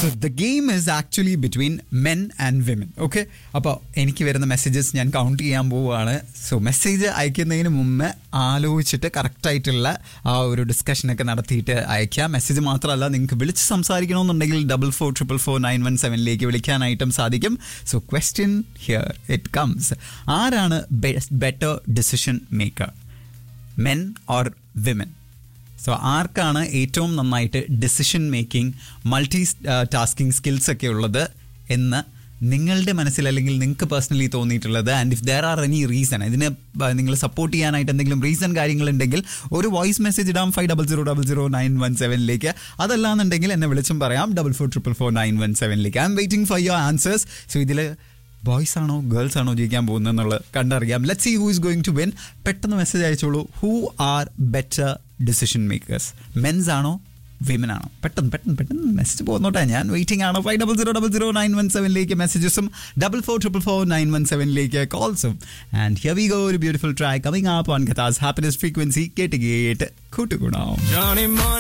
So the game is actually between men and women okay അപ്പോൾ എനിക്ക് വരുന്ന messages ഞാൻ കൗണ്ട് ചെയ്യാൻ പോവുകയാണ് സോ മെസ്സേജ് അയക്കുന്നതിന് മുമ്പ് ആലോചിച്ചിട്ട് കറക്റ്റായിട്ടുള്ള ആ ഒരു ഡിസ്കഷനൊക്കെ നടത്തിയിട്ട് അയക്കാം മെസ്സേജ് മാത്രമല്ല നിങ്ങൾക്ക് വിളിച്ച് സംസാരിക്കണമെന്നുണ്ടെങ്കിൽ double four triple four nine one സെവനിലേക്ക് വിളിക്കാനായിട്ടും സാധിക്കും so question here it comes ആരാണ് better decision maker men or women so ആർക്കാണ് ഏറ്റവും നന്നായിട്ട് decision making multi tasking skills ഒക്കെ ഉള്ളത് എന്ന് നിങ്ങളുടെ മനസ്സിൽ അല്ലെങ്കിൽ നിങ്ങൾക്ക് പേഴ്സണലി തോന്നിയിട്ടുള്ളത് and if there are any reason ഇതിനെ നിങ്ങൾ സപ്പോർട്ട് ചെയ്യാനായിട്ട് എന്തെങ്കിലും റീസൺ കാര്യങ്ങളുണ്ടെങ്കിൽ ഒരു വോയിസ് മെസ്സേജ് ഇടാം five double zero double zero nine one സെവനിലേക്ക് അതല്ലാന്നുണ്ടെങ്കിൽ എന്നെ വിളിച്ചും പറയാം double four triple four nine one സെവനിലേക്ക് I'm waiting for your answers so ഇതിൽ ബോയ്സ് ആണോ ഗേൾസ് ആണോ ജയിക്കാൻ പോകുന്നതെന്നുള്ളത് കണ്ടറിയാം let see who is going to win പെട്ടെന്ന് മെസ്സേജ് അയച്ചോളൂ who are better decision makers mens ആണോ വിമൻ ആണോ പെട്ടെന്ന് പെട്ടെന്ന് പെട്ടെന്ന് മെസ്സേജ് പോകുന്നോട്ടെ ഞാൻ വെയിറ്റിംഗ് ആണ് five double zero double zero nine one സെവനിലേക്ക് മെസ്സേജസും double four triple four nine one സെവനിലേക്ക് കോൾസും ആൻഡ് ഹിയർ വി ഗോ ഒരു beautiful track coming up on കഥാസ് ഹാപ്പിനെസ് ഫ്രീക്വൻസി കേട്ട് കേട്ട് കൂട്ടുകൂടാം Johnny Money.